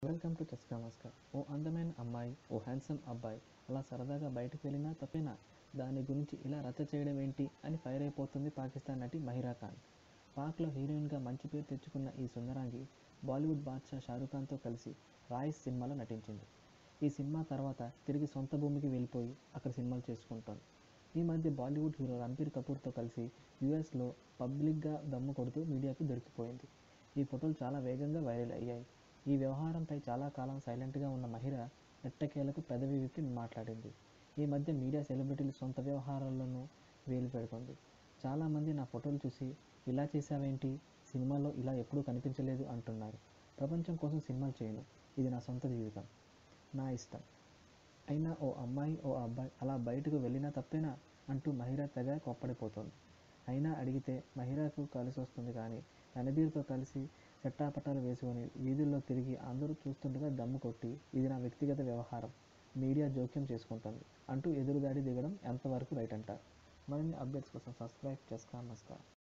welcome to చస్కా మస్కా ఓ అందమైన అమ్మాయి ఓ handsome అబ్బాయి అలా సరదాగా బయటకు వెళ్ళినా తప్పేనా దాని గురించి ఇలా రచ్చ చేయడం ఏంటి అని ఫైర్ అయిపోతుంది పాకిస్తాన్ నటి మహిరా ఖాన్ పాక్లో హీరోయిన్గా మంచి పేరు తెచ్చుకున్న ఈ సుందరాంగి బాలీవుడ్ బాద్షా షారూఖ్ ఖాన్తో కలిసి రాయిస్ సినిమాలో నటించింది ఈ సినిమా తర్వాత తిరిగి సొంత భూమికి వెళ్ళిపోయి అక్కడ సినిమాలు చేసుకుంటోంది ఈ మధ్య బాలీవుడ్ హీరో రణబీర్ కపూర్తో కలిసి యుఎస్లో పబ్లిక్గా దమ్ము కొడుతూ మీడియాకు దొరికిపోయింది ఈ ఫోటోలు చాలా వేగంగా వైరల్ అయ్యాయి ఈ వ్యవహారంపై చాలా కాలం సైలెంట్గా ఉన్న మహిర ఎట్టకేలకు పెదవి విప్పి మాట్లాడింది ఈ మధ్య మీడియా సెలబ్రిటీలు సొంత వ్యవహారాలను వేలు పెడుతుంది చాలామంది నా ఫోటోలు చూసి ఇలా చేశావేంటి సినిమాలో ఇలా ఎప్పుడూ కనిపించలేదు అంటున్నారు ప్రపంచం కోసం సినిమాలు చేయను ఇది నా సొంత జీవితం నా ఇష్టం అయినా ఓ అమ్మాయి ఓ అబ్బాయి అలా బయటకు వెళ్ళినా తప్పేనా అంటూ మహిరా తెగ కొప్పడిపోతోంది అయినా అడిగితే మహిరాకు కలిసి వస్తుంది కానీ రణబీర్తో కలిసి చెట్టాపట్టాలు వేసుకొని వీధుల్లో తిరిగి అందరూ చూస్తుండగా దమ్ము కొట్టి ఇది నా వ్యక్తిగత వ్యవహారం మీడియా జోక్యం చేసుకుంటుంది అంటూ ఎదురుదాడి దిగడం ఎంతవరకు రైట్ అంటారు మరిన్ని అప్డేట్స్ కోసం సబ్స్క్రైబ్ చేసుకో నమస్కారం